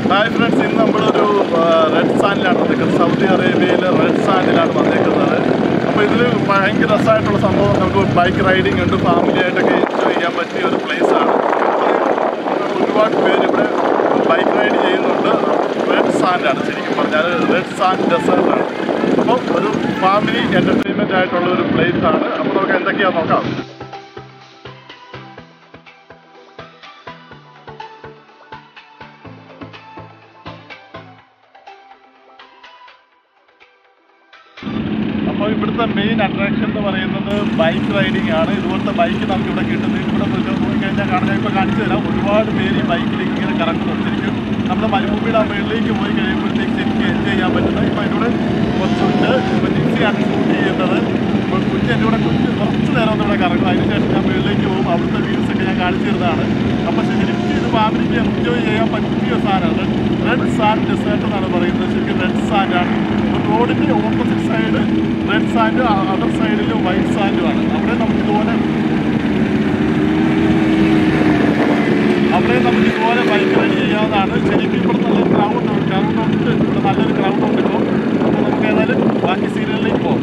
hi friends ഇന്ന് നമ്മളൊരു red സാൻഡിലാണ് വന്നേക്കുന്നത് സൗദി അറേബ്യയിലെ റെഡ് സാൻഡിലാണ് വന്നേക്കുന്നത് അപ്പോൾ ഇതിൽ ഭയങ്കര രസമായിട്ടുള്ള സംഭവം നമുക്ക് ബൈക്ക് റൈഡിംഗ് ഉണ്ട് ഫാമിലി ആയിട്ടൊക്കെ എൻജോയ് ചെയ്യാൻ പറ്റിയ ഒരു place ആണ് ഒരുപാട് പേര് ഇവിടെ ബൈക്ക് റൈഡ് ചെയ്യുന്നുണ്ട് റെഡ് സാൻഡാണ് ശരിക്കും പറഞ്ഞാൽ റെഡ് സാൻഡ് ഡെസേർട്ടാണ് അപ്പോൾ ഒരു ഫാമിലി എൻ്റർടൈൻമെൻ്റ് ആയിട്ടുള്ള ഒരു place ആണ് അപ്പോൾ നമുക്ക് എന്തൊക്കെയാണെന്ന് നോക്കാം അപ്പോൾ ഇവിടുത്തെ മെയിൻ അട്രാക്ഷൻ എന്ന് പറയുന്നത് ബൈക്ക് റൈഡിംഗ് ആണ് ഇതുപോലത്തെ ബൈക്ക് നമുക്ക് ഇവിടെ കിട്ടുന്നത് ഇവിടെ പോയി പോയി കഴിഞ്ഞാൽ കാണാൻ ഇപ്പോൾ കാണിച്ചു തരാം ഒരുപാട് പേര് ഈ ബൈക്കിലേക്ക് ഇങ്ങനെ കറങ്ങുന്നുണ്ട് ശരിക്കും നമ്മുടെ മരുഭൂമിയുടെ ആ മുകളിലേക്ക് പോയി കഴിയുമ്പോഴത്തേക്ക് ശരിക്കും എൻജോയ് ചെയ്യാൻ പറ്റുന്നത് ഇപ്പോൾ ഇവിടെ കുറച്ചുണ്ട് ഇപ്പോൾ ജിൻസിയാണ് ഷൂട്ട് ചെയ്യുന്നത് ഇപ്പോൾ കുഞ്ഞ് എൻ്റെ കൂടെ കുഞ്ഞ് കുറച്ച് നേരം ഒന്ന് ഇവിടെ കറങ്ങും അതിനുശേഷം ഞാൻ മുകളിലേക്ക് പോകും അവിടുത്തെ വ്യൂസ് ഒക്കെ ഞാൻ കാണിച്ചു തരുന്നതാണ് അപ്പോൾ ശരിക്കും ഇത് ഫാമിലിക്ക് എൻജോയ് ചെയ്യാൻ പറ്റിയ സാധനമാണ് റെഡ് സാൻഡ് ഡെസേർട്ട് എന്നാണ് പറയുന്നത് ശരിക്കും റെഡ് സാൻഡാണ് റോഡിൻ്റെ opposite side red sand other സൈഡിൽ വൈറ്റ് സാൻഡുമാണ് അവിടെ നമുക്ക് ഇതുപോലെ അവിടെ നമുക്ക് ഇതുപോലെ ബൈക്ക് റൈഡ് ചെയ്യാവുന്നതാണ് ശരിക്കും ഇവിടെ നല്ലൊരു ക്രൗഡ് ഉണ്ട് ക്രൗഡ് ഉണ്ട് ഇവിടെ നല്ലൊരു ക്രൗഡ് ഉണ്ട് ഇപ്പോൾ അപ്പോൾ നമുക്ക് ഏതായാലും ബാക്കി സീരിയലിലേക്ക് പോകാം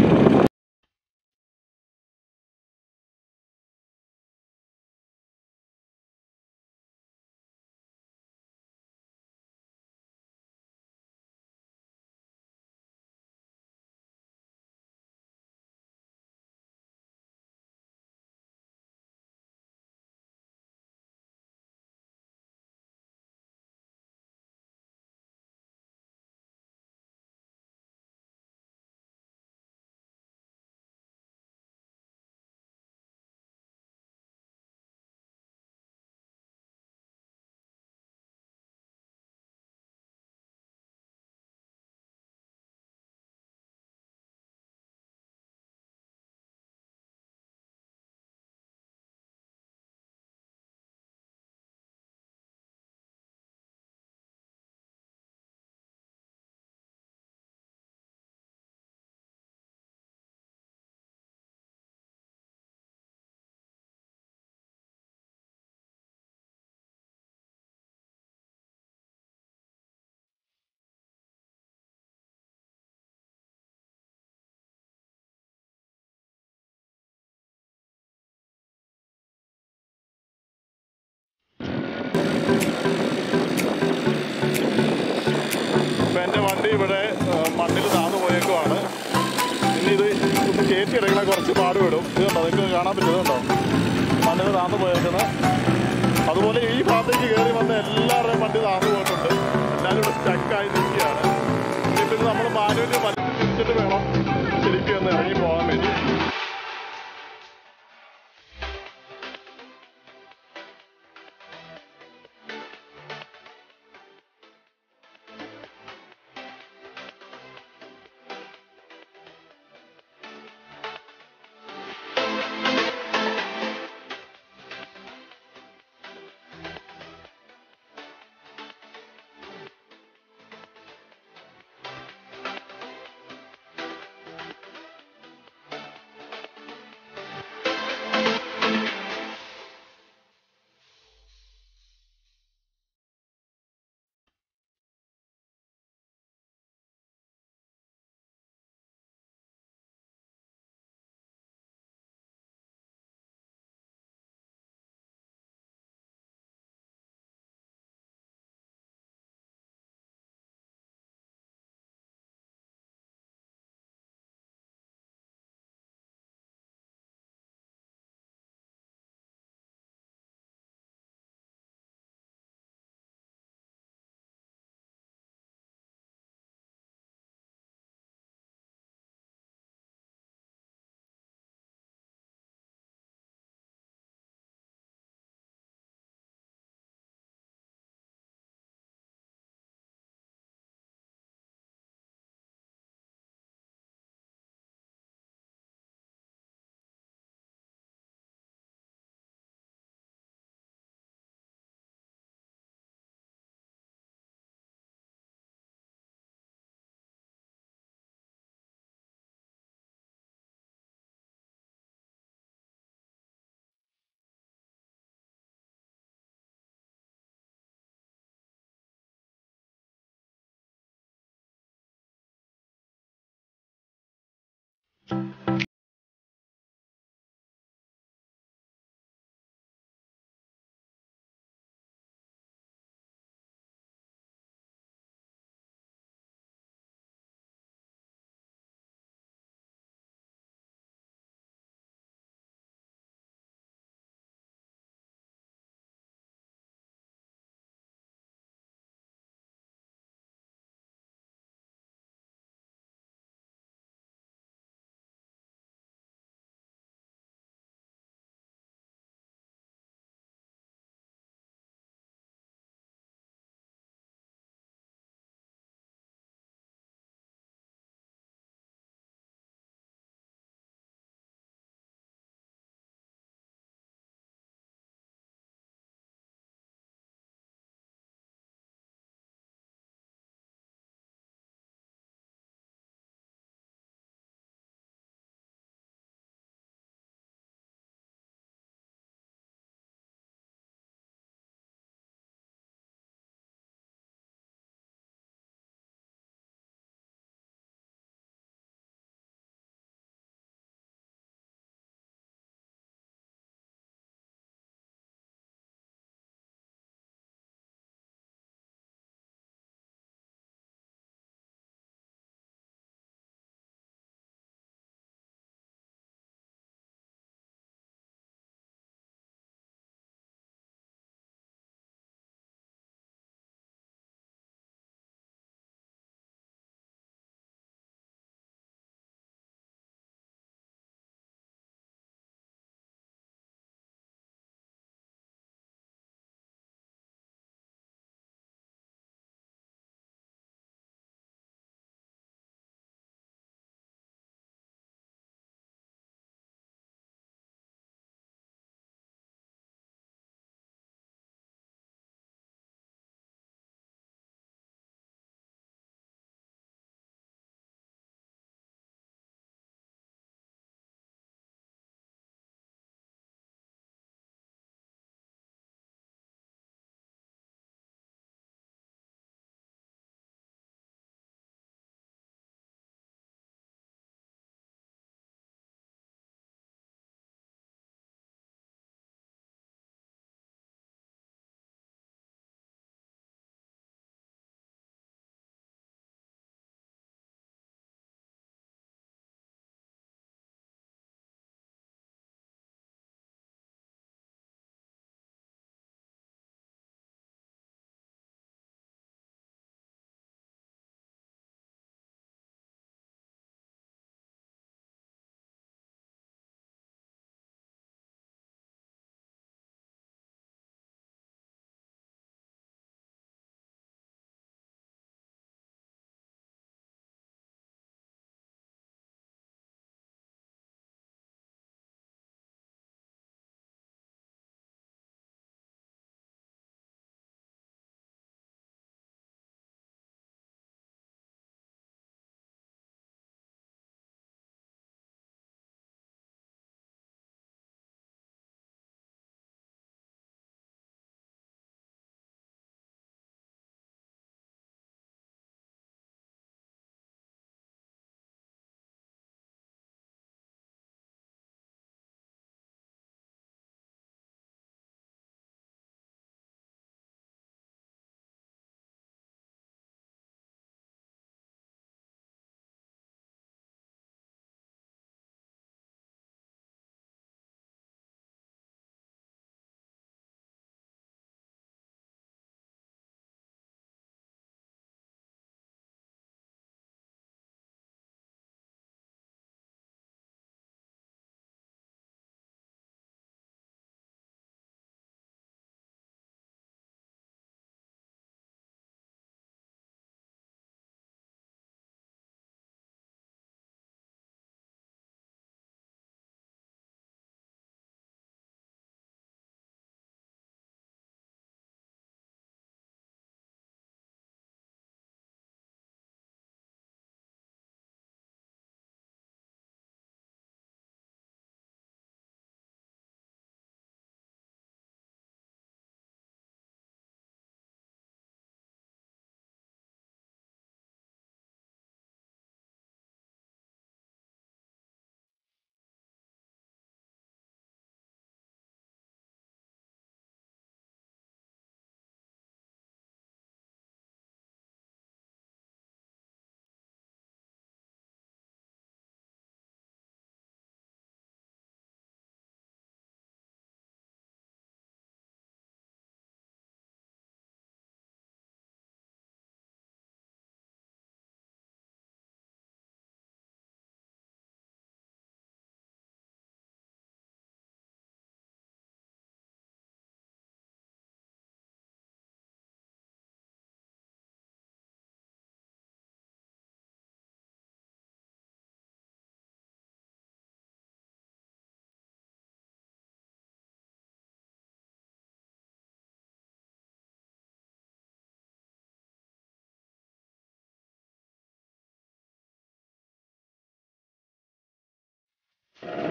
ഇപ്പം എൻ്റെ വണ്ടി ഇവിടെ ആ, മണ്ണിൽ താന്നു പോയേക്കുവാണ് ഇനി ഇത് ഒന്ന് കയറ്റി എടുക്കണ കുറച്ച് പാടുപെടും ഇത് കണ്ടോ നിങ്ങൾക്ക് കാണാൻ പറ്റുന്നുണ്ടോ മണ്ണിൽ താന്നു പോയേക്കുന്നത് അതുപോലെ ഈ ഭാഗത്തേക്ക് കയറി വന്ന എല്ലാവരുടെയും വണ്ടി താന്നു പോയിട്ടുണ്ട് എല്ലാവരും ഇവിടെ സ്റ്റക്കായി നിൽക്കുകയാണ് ഇനിയിപ്പോൾ ഇത് നമ്മൾ മാനുവലി വലിച്ചു തിരിച്ചിട്ട് വേണം ശരിക്കും ഒന്ന് ഇറങ്ങി പോകാൻ വേണ്ടി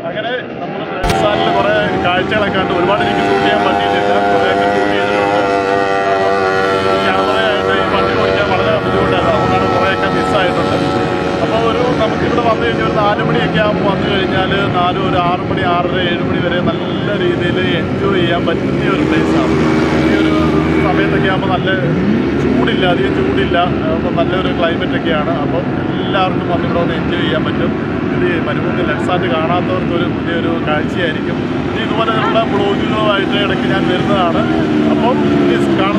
അങ്ങനെ നമ്മൾ റംസാനിൽ കുറേ കാഴ്ചകളൊക്കെ കണ്ട് ഒരുപാട് എനിക്ക് ഷൂട്ട് ചെയ്യാൻ പറ്റിയിട്ടില്ല കുറേയൊക്കെ ഷൂട്ട് ചെയ്തിട്ടുണ്ട് ക്യാമറയായിട്ട് ഈ വണ്ടി ഓടിക്കാൻ വളരെ ബുദ്ധിമുട്ടായിരുന്നു അതുകൊണ്ടാണ് കുറേയൊക്കെ മിസ്സായിട്ടുണ്ട് അപ്പോൾ ഒരു നമുക്കിവിടെ വന്നു കഴിഞ്ഞാൽ ഒരു നാല് മണിയൊക്കെ ആകുമ്പോൾ വന്നു കഴിഞ്ഞാൽ നാല് ഒരു ആറ് മണി ആറര ഏഴ് മണി വരെ നല്ല രീതിയിൽ എൻജോയ് ചെയ്യാൻ പറ്റിയ ഒരു പ്ലേസാണ് ഈ ഒരു സമയത്തൊക്കെ ആകുമ്പോൾ നല്ല ചൂടില്ല അധികം ചൂടില്ല അപ്പോൾ നല്ലൊരു ക്ലൈമറ്റ് ഒക്കെയാണ് അപ്പോൾ എല്ലാവർക്കും വന്ന് ഇവിടെ വന്ന് എൻജോയ് ചെയ്യാൻ പറ്റും ഇത് മരുഭൂമി ലെൻസാറ്റ് കാണാത്തവർക്ക് ഒരു പുതിയൊരു കാഴ്ചയായിരിക്കും ഇനി ഇതുപോലെയുള്ള ബ്ലോഗുകളുമായിട്ട് ഇടയ്ക്ക് ഞാൻ വരുന്നതാണ് അപ്പം പ്ലീസ് കാണുന്ന